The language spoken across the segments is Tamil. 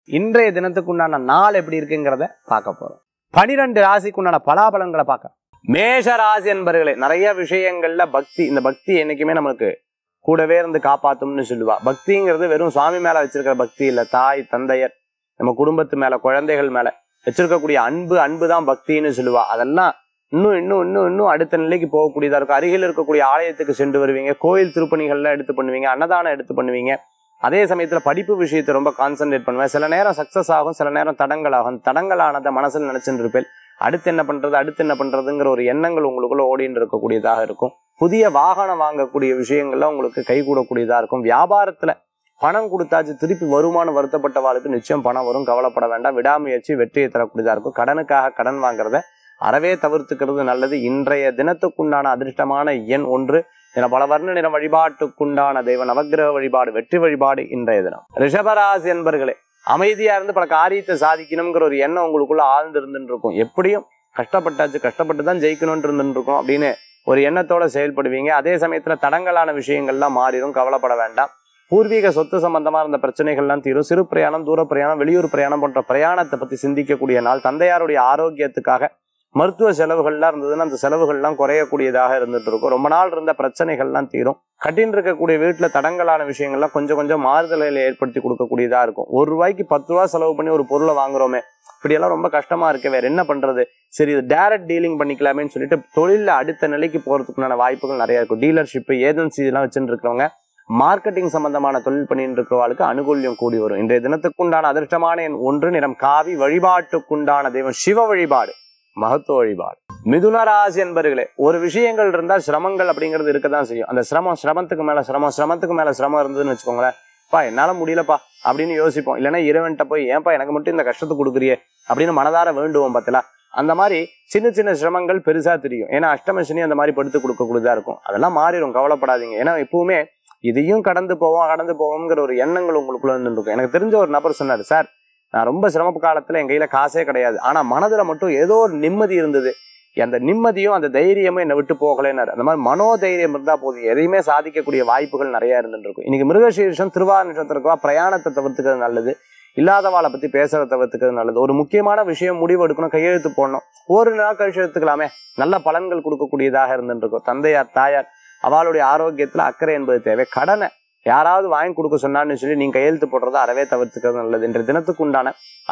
இன்றைய தினத்துக்கு உண்டான நாள் எப்படி இருக்குங்கிறத பார்க்க போறோம் பனிரெண்டு ராசிக்கு உண்டான பலாபலங்களை பார்க்க மேஷ ராசி என்பர்களே நிறைய விஷயங்கள்ல பக்தி இந்த பக்தி என்னைக்குமே நம்மளுக்கு கூடவே இருந்து காப்பாத்தும்னு சொல்லுவா பக்திங்கிறது வெறும் சுவாமி மேல வச்சிருக்கிற பக்தி இல்ல தாய் தந்தையர் நம்ம குடும்பத்து மேல குழந்தைகள் மேல வச்சிருக்கக்கூடிய அன்பு அன்பு தான் பக்தின்னு சொல்லுவா அதெல்லாம் இன்னும் இன்னும் இன்னும் இன்னும் அடுத்த நிலைக்கு போகக்கூடியதா இருக்கும் அருகில் இருக்கக்கூடிய ஆலயத்துக்கு சென்று வருவீங்க கோயில் திருப்பணிகள்லாம் எடுத்து பண்ணுவீங்க அன்னதானம் எடுத்து பண்ணுவீங்க அதே சமயத்துல படிப்பு விஷயத்தை ரொம்ப கான்சென்ட்ரேட் பண்ணுவேன் சில நேரம் சக்சஸ் ஆகும் சில நேரம் தடங்கள் ஆகும் தடங்களானதை மனசில் நினைச்சுட்டு இருப்பேன் அடுத்து என்ன பண்றது அடுத்து என்ன பண்றதுங்கிற ஒரு எண்ணங்கள் உங்களுக்குள்ள ஓடின்னு இருக்கக்கூடியதாக இருக்கும் புதிய வாகனம் வாங்கக்கூடிய விஷயங்கள்ல உங்களுக்கு கைகூடக்கூடியதா இருக்கும் வியாபாரத்துல பணம் கொடுத்தாச்சு திருப்பி வருமானம் வருத்தப்பட்டவாளுக்கு நிச்சயம் பணம் வரும் கவலைப்பட வேண்டாம் விடாமுயற்சி வெற்றியை தரக்கூடியதா இருக்கும் கடனுக்காக கடன் வாங்குறத அறவே தவிர்த்துக்கிறது நல்லது இன்றைய தினத்துக்குண்டான அதிர்ஷ்டமான எண் ஒன்று என பல வர்ண நிற வழிபாட்டுக்குண்டான தெய்வ நவக்கிரக வழிபாடு வெற்றி வழிபாடு இன்றைய தினம் ரிஷபராசி என்பர்களே அமைதியா இருந்து பல காரியத்தை சாதிக்கணுங்கிற ஒரு எண்ணம் உங்களுக்குள்ள ஆழ்ந்து இருந்துட்டு இருக்கும் எப்படியும் கஷ்டப்பட்டாச்சு கஷ்டப்பட்டு தான் ஜெயிக்கணும்னு இருந்துட்டு இருக்கும் அப்படின்னு ஒரு எண்ணத்தோட செயல்படுவீங்க அதே சமயத்துல தடங்கலான விஷயங்கள்லாம் மாறிடும் கவலைப்பட வேண்டாம் பூர்வீக சொத்து சம்பந்தமா இருந்த பிரச்சனைகள்லாம் தீரும் சிறு பிரயாணம் தூர பிரயாணம் வெளியூர் பிரயாணம் போன்ற பிரயாணத்தை பத்தி சிந்திக்கக்கூடிய நாள் தந்தையாருடைய ஆரோக்கியத்துக்காக மருத்துவ செலவுகள்லாம் இருந்ததுன்னா அந்த செலவுகள்லாம் குறையக்கூடியதாக இருந்துட்டு இருக்கும் ரொம்ப நாள் இருந்த பிரச்சனைகள்லாம் தீரும் கட்டின்னு இருக்கக்கூடிய வீட்டுல தடங்கலான விஷயங்கள்லாம் கொஞ்சம் கொஞ்சம் மாறுதலையில ஏற்படுத்தி கொடுக்கக்கூடியதா இருக்கும் ஒரு ரூபாய்க்கு பத்து ரூபா செலவு பண்ணி ஒரு பொருளை வாங்குறோமே இப்படியெல்லாம் ரொம்ப கஷ்டமா இருக்கு வேற என்ன பண்றது சரி இது டைரக்ட் டீலிங் பண்ணிக்கலாமேன்னு சொல்லிட்டு தொழில அடுத்த நிலைக்கு போறதுக்குண்டான வாய்ப்புகள் நிறைய இருக்கும் டீலர்ஷிப் ஏஜென்சி எல்லாம் வச்சுட்டு இருக்கிறவங்க மார்க்கெட்டிங் சம்பந்தமான தொழில் பண்ணிட்டு இருக்கிறவங்களுக்கு அனுகூல்யம் கூடி வரும் இன்றைய தினத்துக்குண்டான அதிர்ஷ்டமான எண் ஒன்று நிறம் காவி வழிபாட்டுக்குண்டான தெய்வம் சிவ வழிபாடு மகத்துவ வழிபாடு மிதுன ராசி என்பர்களே ஒரு விஷயங்கள் இருந்தா சிரமங்கள் அப்படிங்கிறது இருக்கதான் செய்யும் அந்த சிரமம் சிரமத்துக்கு மேல சிரமம் சிரமத்துக்கு மேல சிரமம் இருந்ததுன்னு வச்சுக்கோங்களேன் பா என்னால முடியலப்பா அப்படின்னு யோசிப்போம் இல்லைன்னா இறைவன்ட்ட போய் ஏன்பா எனக்கு மட்டும் இந்த கஷ்டத்தை கொடுக்குறியே அப்படின்னு மனதார வேண்டுவோம் பார்த்தல அந்த மாதிரி சின்ன சின்ன சிரமங்கள் பெருசா தெரியும் ஏன்னா அஷ்டம சனி அந்த மாதிரி படுத்து கொடுக்கக்கூடியதா இருக்கும் அதெல்லாம் மாறிடும் கவலைப்படாதீங்க ஏன்னா எப்பவுமே இதையும் கடந்து போவோம் கடந்து போவோம்ங்கிற ஒரு எண்ணங்கள் உங்களுக்குள்ள இருந்து இருக்கும் எனக்கு தெரிஞ்ச ஒரு நபர் சொன்னாரு சார் நான் ரொம்ப சிரமப்பு காலத்துல என் கையில காசே கிடையாது ஆனா மனதுல மட்டும் ஏதோ ஒரு நிம்மதி இருந்தது அந்த நிம்மதியும் அந்த தைரியமும் என்னை விட்டு போகலைன்னாரு அந்த மாதிரி மனோதைரியம் இருந்தா போதும் எதையுமே சாதிக்கக்கூடிய வாய்ப்புகள் நிறைய இருந்துட்டு இருக்கும் இன்னைக்கு மிருகசீரிஷம் திருவாரூர் நட்சத்திரக்கா பிரயாணத்தை தவிர்த்துக்கிறது நல்லது இல்லாதவாளை பத்தி பேசுறத தவிர்த்துக்கிறது நல்லது ஒரு முக்கியமான விஷயம் முடிவு எடுக்கணும் கையெழுத்து போடணும் ஒரு நாள் கழிச்சு எடுத்துக்கலாமே நல்ல பலன்கள் கொடுக்கக்கூடியதாக இருந்துட்டு இருக்கும் தந்தையார் தாயார் அவளுடைய ஆரோக்கியத்துல அக்கறை என்பது தேவை கடனை யாராவது வாங்கி கொடுக்க சொன்னான்னு சொல்லி நீங்க கையெழுத்து போடுறத அறவே தவிர்த்துக்கிறது நல்லது இன்றைய தினத்துக்கு உண்டான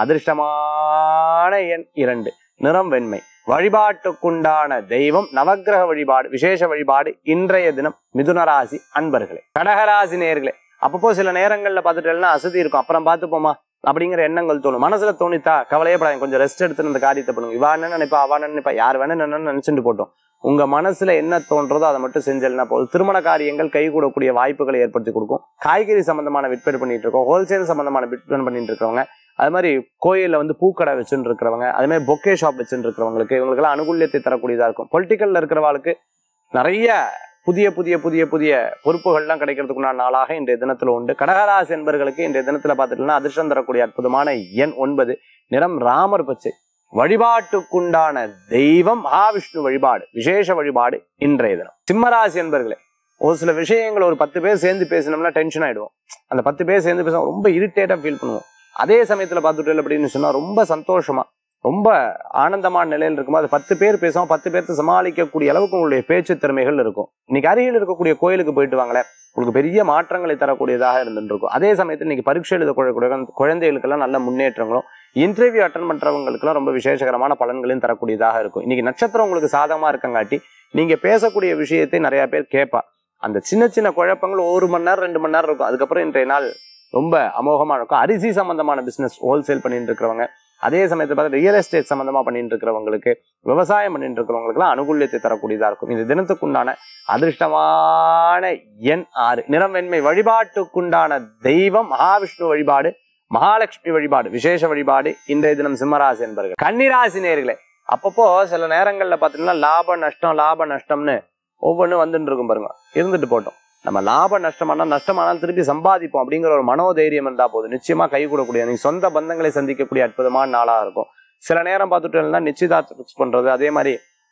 அதிர்ஷ்டமான எண் இரண்டு நிறம் வெண்மை வழிபாட்டுக்குண்டான தெய்வம் நவக்கிரக வழிபாடு விசேஷ வழிபாடு இன்றைய தினம் மிதுன ராசி அன்பர்களே கடகராசி நேர்களே அப்பப்போ சில நேரங்கள்ல பார்த்துட்டேன்னா அசதி இருக்கும் அப்புறம் பார்த்துப்போமா அப்படிங்கிற எண்ணங்கள் தோணும் மனசுல தோணித்தா கவலையப்படாதீங்க கொஞ்சம் ரெஸ்ட் எடுத்துட்டு இந்த காரியத்தை பண்ணுங்க இவா என்ன நினைப்பா அவா என்ன நினைப்பா யார் வேணா என்ன நினைச்சுட்டு போட்டோம் உங்க மனசுல என்ன தோன்றதோ அதை மட்டும் செஞ்சல்னா போதும் திருமண காரியங்கள் கைகூடக்கூடிய வாய்ப்புகளை ஏற்படுத்தி கொடுக்கும் காய்கறி சம்பந்தமான விற்பனை பண்ணிட்டு இருக்கோம் ஹோல்சேல் சம்பந்தமான விற்பனை பண்ணிட்டு இருக்கவங்க அது மாதிரி கோயில்ல வந்து பூக்கடை வச்சுட்டு இருக்கிறவங்க அதே மாதிரி பொக்கே ஷாப் வச்சுட்டு இருக்கிறவங்களுக்கு இவங்களுக்கெல்லாம் அனுகூல்யத்தை தரக்கூடியதா இருக்கும் பொலிட்டிக்கல்ல இருக்கிறவாளுக்கு நிறைய புதிய புதிய புதிய புதிய பொறுப்புகள்லாம் கிடைக்கிறதுக்குண்டான நாளாக இன்றைய தினத்துல உண்டு கடகராசி என்பர்களுக்கு இன்றைய தினத்துல பார்த்துட்டோம்னா அதிர்ஷ்டம் தரக்கூடிய அற்புதமான எண் ஒன்பது நிறம் ராமர் பச்சை வழிபாட்டுக்குண்டான தெய்வம் மகாவிஷ்ணு வழிபாடு விசேஷ வழிபாடு இன்றைய தினம் சிம்மராசி என்பர்களே ஒரு சில விஷயங்கள் ஒரு பத்து பேர் சேர்ந்து பேசினோம்னா டென்ஷன் ஆயிடுவோம் அந்த பத்து பேர் சேர்ந்து பேச ரொம்ப இரிட்டேட்டா ஃபீல் பண்ணுவோம் அதே சமயத்துல பார்த்துட்டு அப்படின்னு சொன்னா ரொம்ப சந்தோஷமா ரொம்ப ஆனந்தமான நிலையில் இருக்கும்போது அது பத்து பேர் பேசுவோம் பத்து பேர்த்து சமாளிக்கக்கூடிய அளவுக்கு உங்களுடைய பேச்சு திறமைகள் இருக்கும் இன்னைக்கு அருகில் இருக்கக்கூடிய கோயிலுக்கு போயிட்டு வாங்களேன் உங்களுக்கு பெரிய மாற்றங்களை தரக்கூடியதாக இருந்துட்டு இருக்கும் அதே சமயத்தில் இன்னைக்கு பரீட்சை எழுத கூடிய குழந்தைகளுக்கெல்லாம் நல்ல முன்னேற்றங்களும் இன்டர்வியூ அட்டன் பண்றவங்களுக்குலாம் ரொம்ப விசேஷகரமான பலன்களையும் தரக்கூடியதாக இருக்கும் இன்னைக்கு நட்சத்திரம் உங்களுக்கு சாதகமா இருக்கங்காட்டி நீங்க பேசக்கூடிய விஷயத்தை நிறைய பேர் கேட்பா அந்த சின்ன சின்ன குழப்பங்கள் ஒரு மணி நேரம் ரெண்டு மணி நேரம் இருக்கும் அதுக்கப்புறம் இன்றைய நாள் ரொம்ப அமோகமா இருக்கும் அரிசி சம்பந்தமான பிசினஸ் ஹோல்சேல் பண்ணிட்டு இருக்கிறவங்க அதே சமயத்தில் பார்த்தா ரியல் எஸ்டேட் சம்பந்தமா பண்ணிட்டு இருக்கிறவங்களுக்கு விவசாயம் பண்ணிட்டு இருக்கிறவங்களுக்குலாம் அனுகூல்யத்தை தரக்கூடியதா இருக்கும் இந்த தினத்துக்குண்டான அதிர்ஷ்டமான எண் ஆறு நிறம் வெண்மை வழிபாட்டுக்குண்டான தெய்வம் மகாவிஷ்ணு வழிபாடு மகாலட்சுமி வழிபாடு விசேஷ வழிபாடு இன்றைய தினம் சிம்மராசி என்பர்கள் கன்னிராசி நேர்களே அப்பப்போ சில நேரங்கள்ல பாத்தீங்கன்னா லாப நஷ்டம் லாப நஷ்டம்னு ஒவ்வொன்றும் வந்துட்டு இருக்கும் பாருங்க இருந்துட்டு போட்டோம் நம்ம லாப நஷ்டமானா நஷ்டமானாலும் திருப்பி சம்பாதிப்போம் அப்படிங்கிற ஒரு மனோதைரியம் இருந்தா போதும் நிச்சயமா கை கூடக்கூடிய நீங்க சொந்த பந்தங்களை சந்திக்கக்கூடிய அற்புதமான நாளா இருக்கும் சில நேரம் பார்த்துட்டோம்னா நிச்சயதார்த்தம் ஃபிக்ஸ் பண்றது அதே மாதிரி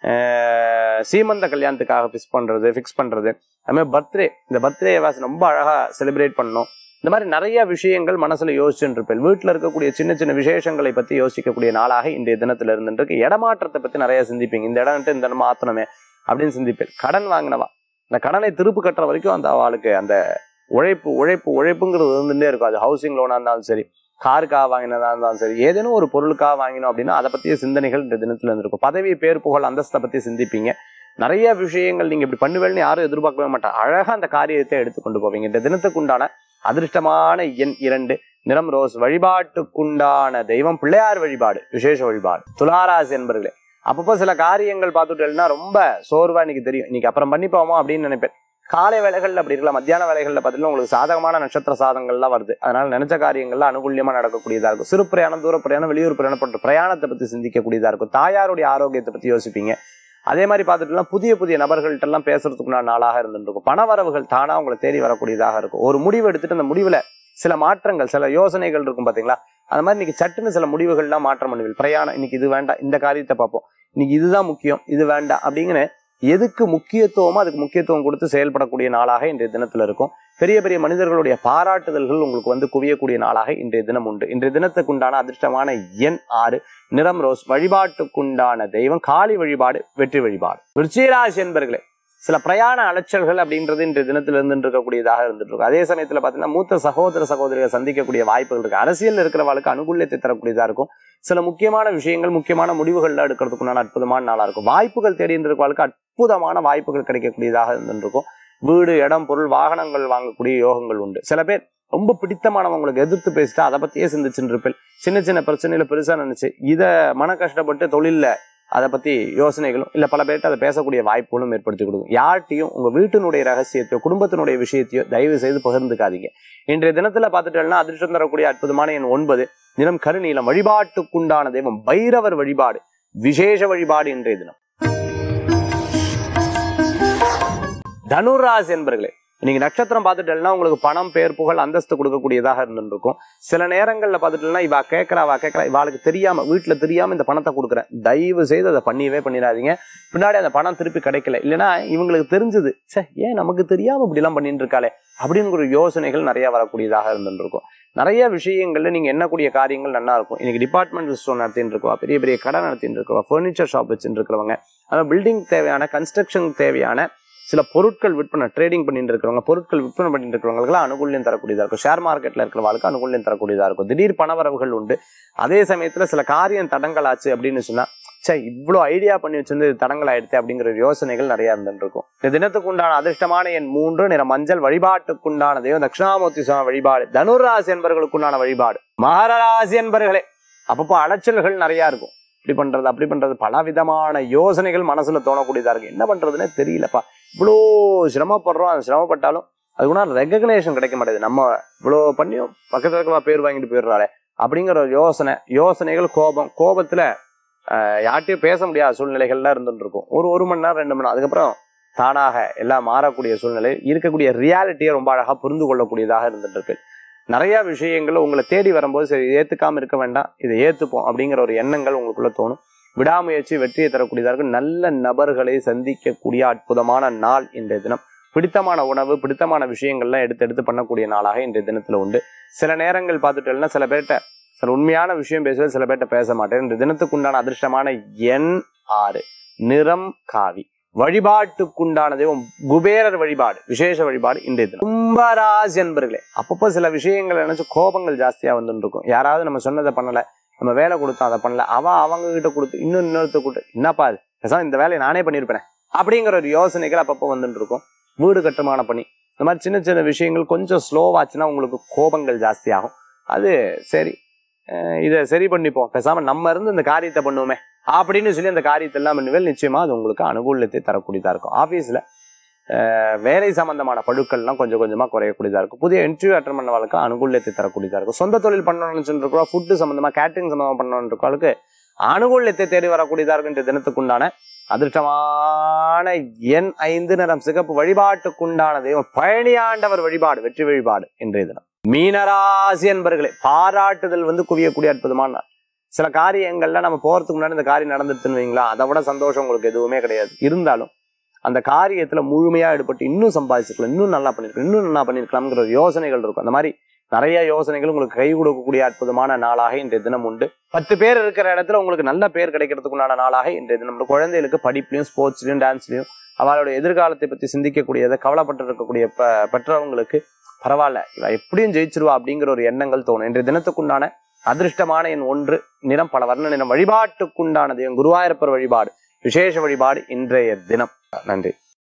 ஆஹ், சீமந்த கல்யாணத்துக்காக ஃபிக்ஸ் பண்றது ஃபிக்ஸ் பண்றது அது மாதிரி பர்த்டே இந்த பர்த்டே வாஸ் ரொம்ப அழகா செலிப்ரேட் பண்ணணும் இந்த மாதிரி நிறைய விஷயங்கள் மனசுல யோசிச்சுட்டு இருப்பேன் வீட்டுல இருக்கக்கூடிய சின்ன சின்ன விசேஷங்களை பத்தி யோசிக்கக்கூடிய நாளாக இன்றைய தினத்துல இருந்துருக்கு இடமாற்றத்தை பத்தி நிறைய சிந்திப்பீங்க இந்த இடம் இந்த இடம் மாத்தணுமே அப்படின்னு சிந்திப்பேன் கடன் வாங்கினவா அந்த கடனை திருப்பு கட்டுற வரைக்கும் அந்த அவளுக்கு அந்த உழைப்பு உழைப்பு உழைப்புங்கிறது இருந்துட்டே இருக்கும் அது ஹவுசிங் லோனா இருந்தாலும் சரி காருக்காக வாங்கினதா இருந்தாலும் சரி ஏதேனும் ஒரு பொருளுக்காக வாங்கினோம் அப்படின்னா அதை பத்திய சிந்தனைகள் இந்த தினத்துல இருந்திருக்கும் பதவி பேர் புகழ் அந்தஸ்தை பத்தி சிந்திப்பீங்க நிறைய விஷயங்கள் நீங்க இப்படி பண்ணுவேன்னு யாரும் எதிர்பார்க்கவே மாட்டாங்க அழகா அந்த காரியத்தை எடுத்து கொண்டு போவீங்க இந்த தினத்துக்கு உண்டான அதிர்ஷ்டமான எண் இரண்டு நிறம் ரோஸ் வழிபாட்டுக்குண்டான தெய்வம் பிள்ளையார் வழிபாடு விசேஷ வழிபாடு துளாராசி என்பர்களே அப்பப்போ சில காரியங்கள் பார்த்துட்டேன்னா ரொம்ப சோர்வா இன்னைக்கு தெரியும் இன்னைக்கு அப்புறம் பண்ணிப்போமா அப்படின்னு நினைப்பேன் காலை வேலைகள்ல அப்படி இருக்கலாம் மத்தியான வேலைகள்ல பார்த்தீங்கன்னா உங்களுக்கு சாதகமான நட்சத்திர சாதங்கள்லாம் வருது அதனால நினைச்ச காரியங்கள்ல அனுகூல்யமா நடக்கக்கூடியதா இருக்கும் சிறு பிரயாணம் தூர பிரயாணம் வெளியூர் பிரயாணம் போன்ற பிரயாணத்தை பத்தி சிந்திக்கக்கூடியதா இருக்கும் தாயாருடைய ஆரோக்கியத்தை பத்தி யோசிப்பீங்க அதே மாதிரி பார்த்துட்டுலாம் புதிய புதிய நபர்கள்ட்ட எல்லாம் பேசுறதுக்குண்டான நாளாக இருந்துருக்கும் பணவரவுகள் தானா உங்களை தேடி வரக்கூடியதாக இருக்கும் ஒரு முடிவு எடுத்துட்டு அந்த முடிவுல சில மாற்றங்கள் சில யோசனைகள் இருக்கும் பாத்தீங்களா அந்த மாதிரி இன்னைக்கு சட்டுன்னு சில முடிவுகள்லாம் மாற்றம் பண்ணுவீங்க பிரயாணம் இன்னைக்கு இது வேண்டாம் இந்த காரியத்தை பார்ப்போம் இன்னைக்கு இதுதான் முக்கியம் இது வேண்டாம் அப்படிங்கிற எதுக்கு முக்கியத்துவமோ அதுக்கு முக்கியத்துவம் கொடுத்து செயல்படக்கூடிய நாளாக இன்றைய தினத்துல இருக்கும் பெரிய பெரிய மனிதர்களுடைய பாராட்டுதல்கள் உங்களுக்கு வந்து குவியக்கூடிய நாளாக இன்றைய தினம் உண்டு இன்றைய தினத்துக்கு உண்டான அதிர்ஷ்டமான எண் ஆறு நிறம் ரோஸ் வழிபாட்டுக்குண்டான தெய்வம் காளி வழிபாடு வெற்றி வழிபாடு விருச்சிகராசி என்பர்களே சில பிரயாண அலைச்சல்கள் அப்படின்றது இன்றைய தினத்துல இருந்து இருக்கக்கூடியதாக இருந்துட்டு இருக்கும் அதே சமயத்துல பாத்தீங்கன்னா மூத்த சகோதர சகோதரிகளை சந்திக்கக்கூடிய வாய்ப்புகள் இருக்கு அரசியல் இருக்கிறவளுக்கு அனுகூல்யத்தை தரக்கூடியதா இருக்கும் சில முக்கியமான விஷயங்கள் முக்கியமான முடிவுகள்ல எடுக்கிறதுக்குண்டான அற்புதமான நாளா இருக்கும் வாய்ப்புகள் தேடி இருக்கிறவளுக்கு அற்புதமான வாய்ப்புகள் கிடைக்கக்கூடியதாக இருந்துருக்கும் வீடு இடம் பொருள் வாகனங்கள் வாங்கக்கூடிய யோகங்கள் உண்டு சில பேர் ரொம்ப பிடித்தமானவங்களுக்கு எதிர்த்து பேசிட்டு அதை பத்தியே சிந்திச்சுட்டு இருப்பேன் சின்ன சின்ன பிரச்சனையில பெருசா நினைச்சு இதை மன கஷ்டப்பட்டு தொழில்ல அதை பத்தி யோசனைகளும் இல்ல பல பேர்ட்ட அதை பேசக்கூடிய வாய்ப்புகளும் ஏற்படுத்தி கொடுக்கும் யார்ட்டையும் உங்க வீட்டினுடைய ரகசியத்தையோ குடும்பத்தினுடைய விஷயத்தையோ தயவு செய்து பகிர்ந்துக்காதீங்க இன்றைய தினத்துல பார்த்துட்டோம்னா அதிர்ஷ்டம் தரக்கூடிய அற்புதமான எண் ஒன்பது நிறம் கருநீலம் வழிபாட்டுக்குண்டான தெய்வம் பைரவர் வழிபாடு விசேஷ வழிபாடு இன்றைய தினம் தனுராசி என்பர்களே நீங்க நட்சத்திரம் பார்த்துட்டேன்னா உங்களுக்கு பணம் பேர் புகழ் அந்தஸ்து கொடுக்கக்கூடியதாக இருந்துருக்கும் சில நேரங்கள்ல பார்த்துட்டேன்னா இவா கேட்கறா அவ கேட்கறா இவாளுக்கு தெரியாம வீட்டுல தெரியாம இந்த பணத்தை கொடுக்குறேன் தயவு செய்து அதை பண்ணியவே பண்ணிடாதீங்க பின்னாடி அந்த பணம் திருப்பி கிடைக்கல இல்லைன்னா இவங்களுக்கு தெரிஞ்சது சே ஏன் நமக்கு தெரியாம இப்படி எல்லாம் பண்ணிட்டு இருக்காளே அப்படின்னு ஒரு யோசனைகள் நிறைய வரக்கூடியதாக இருந்துருக்கும் நிறைய விஷயங்கள்ல நீங்க எண்ணக்கூடிய காரியங்கள் நல்லா இருக்கும் இன்னைக்கு டிபார்ட்மெண்டல் ஸ்டோர் நடத்திட்டு இருக்கவா பெரிய பெரிய கடை நடத்திட்டு இருக்கவா ஃபர்னிச்சர் ஷாப் வச்சுட்டு இருக்கிறவங்க அதாவது பில்டிங் தேவையான கன்ஸ்ட்ரக்ஷன் தேவையான சில பொருட்கள் விற்பனை ட்ரேடிங் பண்ணிட்டு இருக்கிறவங்க பொருட்கள் விற்பனை பண்ணிட்டு இருக்கிறவங்களுக்குலாம் அனுகூல்யம் தரக்கூடியதா இருக்கும் ஷேர் மார்க்கெட்ல இருக்கிறவங்களுக்கு அனுகூல்யம் தரக்கூடியதா இருக்கும் திடீர் பணவரவுகள் உண்டு அதே சமயத்துல சில காரியம் தடங்கள் ஆச்சு அப்படின்னு சொன்னா சே இவ்வளோ ஐடியா பண்ணி வச்சிருந்து இது தடங்கள் ஆயிடுச்சு அப்படிங்கிற யோசனைகள் நிறைய இருந்துட்டு இருக்கும் இந்த தினத்துக்கு உண்டான அதிர்ஷ்டமான என் மூன்று நிற மஞ்சள் வழிபாட்டுக்குண்டான தெய்வம் தட்சிணாமூர்த்தி சுவாமி வழிபாடு தனுராசி என்பவர்களுக்குண்டான வழிபாடு மகராசி என்பர்களே அப்பப்போ அலைச்சல்கள் நிறைய இருக்கும் இப்படி பண்றது அப்படி பண்றது பல விதமான யோசனைகள் மனசுல தோணக்கூடியதா இருக்கு என்ன பண்றதுன்னே தெரியலப்பா இவ்வளோ சிரமப்படுறோம் அது சிரமப்பட்டாலும் அதுக்குன்னா ரெகக்னேஷன் கிடைக்க மாட்டேது நம்ம இவ்வளோ பண்ணியும் பக்கத்துல இருக்கவா பேர் வாங்கிட்டு போயிடுறாளே அப்படிங்கிற ஒரு யோசனை யோசனைகள் கோபம் கோபத்துல ஆஹ், யார்கிட்டயும் பேச முடியாத சூழ்நிலைகள்லாம் இருந்துட்டு இருக்கும் ஒரு ஒரு மணி நேரம் ரெண்டு மணி நேரம் அதுக்கப்புறம் தானாக எல்லாம் மாறக்கூடிய சூழ்நிலை இருக்கக்கூடிய ரியாலிட்டியை ரொம்ப அழகா புரிந்து கொள்ளக்கூடியதாக இருந்துட்டு இருக்கு நிறைய விஷயங்கள் உங்களை தேடி வரும்போது சரி இதை ஏத்துக்காம இருக்க வேண்டாம் இதை ஏத்துப்போம் அப்படிங்கிற ஒரு எண்ணங்கள் உங்களுக்குள்ள தோணும் விடாமுயற்சி வெற்றியை தரக்கூடியதாக இருக்கும் நல்ல நபர்களை சந்திக்கக்கூடிய அற்புதமான நாள் இன்றைய தினம் பிடித்தமான உணவு பிடித்தமான விஷயங்கள்லாம் எடுத்து எடுத்து பண்ணக்கூடிய நாளாக இன்றைய தினத்துல உண்டு சில நேரங்கள் பார்த்துட்டேன்னா சில பேர்கிட்ட சில உண்மையான விஷயம் பேசுவது சில பேர்கிட்ட பேச மாட்டேன் இன்றைய தினத்துக்கு உண்டான அதிர்ஷ்டமான எண் ஆறு நிறம் காவி வழிபாட்டுக்குண்டான தெய்வம் குபேரர் வழிபாடு விசேஷ வழிபாடு இன்றைய தினம் கும்பராசி என்பர்களே அப்பப்போ சில விஷயங்கள் நினைச்சு கோபங்கள் ஜாஸ்தியா வந்துட்டு இருக்கும் யாராவது நம்ம சொன்னதை பண்ணல நம்ம வேலை கொடுத்தோம் அதை பண்ணல அவ அவங்க கிட்ட கொடுத்து இன்னும் இன்னொருத்த கொடுத்து என்னப்பா அது பேசாம இந்த வேலையை நானே பண்ணியிருப்பேன் அப்படிங்கிற ஒரு யோசனைகள் அப்பப்போ வந்துட்டு இருக்கும் வீடு கட்டுமான பணி இந்த மாதிரி சின்ன சின்ன விஷயங்கள் கொஞ்சம் ஸ்லோவாச்சுன்னா உங்களுக்கு கோபங்கள் ஜாஸ்தியாகும் அது சரி அஹ் இதை சரி பண்ணிப்போம் பேசாம நம்ம இருந்து இந்த காரியத்தை பண்ணுவோமே அப்படின்னு சொல்லி அந்த காரியத்தை எல்லாம் பண்ணுவேல் நிச்சயமா அது உங்களுக்கு அனுகூலத்தை தரக்கூடியதா இருக்கும் ஆபீஸ்ல வேலை சம்பந்தமான பழுக்கள்லாம் கொஞ்சம் கொஞ்சமா குறையக்கூடியதா இருக்கும் புதிய இன்டர்வியூ அட்டன் பண்ணவளுக்கு அனுகூலத்தை தரக்கூடியதா இருக்கும் சொந்த தொழில் பண்ணணும்னு சொல்லிருக்கோம் ஃபுட்டு சம்பந்தமா கேட்டரிங் சம்பந்தமா பண்ணணும்னு இருக்கவளுக்கு அனுகூலத்தை தேடி வரக்கூடியதா இருக்கும் இந்த தினத்துக்குண்டான அதிர்ஷ்டமான எண் ஐந்து நிறம் சிகப்பு வழிபாட்டுக்குண்டான தெய்வம் பழனியாண்டவர் வழிபாடு வெற்றி வழிபாடு இன்றைய தினம் மீனராசி என்பர்களே பாராட்டுதல் வந்து குவியக்கூடிய அற்புதமான நாள் சில காரியங்கள்ல நம்ம போறதுக்கு முன்னாடி இந்த காரியம் நடந்துருச்சுன்னு வைங்களா அதை விட சந்தோஷம் உங்களுக்கு எதுவுமே கிடையாது இருந்தாலும் அந்த காரியத்துல முழுமையா ஈடுபட்டு இன்னும் சம்பாதிச்சிருக்கலாம் இன்னும் நல்லா பண்ணிருக்கலாம் இன்னும் நல்லா பண்ணிருக்கலாம்ங்கிற ஒரு யோசனைகள் இருக்கும் அந்த மாதிரி நிறைய யோசனைகள் உங்களுக்கு கை கொடுக்கக்கூடிய அற்புதமான நாளாக இன்றைய தினம் உண்டு பத்து பேர் இருக்கிற இடத்துல உங்களுக்கு நல்ல பேர் கிடைக்கிறதுக்குண்டான நாளாக இன்றைய தினம் உண்டு. குழந்தைகளுக்கு படிப்புலையும் ஸ்போர்ட்ஸ்லையும் டான்ஸ்லையும் அவளுடைய எதிர்காலத்தை பத்தி சிந்திக்கக்கூடியதை கவலைப்பட்டு இருக்கக்கூடிய ப பெற்றவங்களுக்கு பரவாயில்ல இவ எப்படியும் ஜெயிச்சிருவா அப்படிங்கிற ஒரு எண்ணங்கள் தோணும் இன்றைய தினத்துக்குண்டான அதிர்ஷ்டமான எண் ஒன்று நிறம் பல வர்ண நிறம் வழிபாட்டுக்குண்டானது என் குருவாயூரப்பர் வழிபாடு விசேஷ வழிபாடு இன்றைய தினம் நன்றி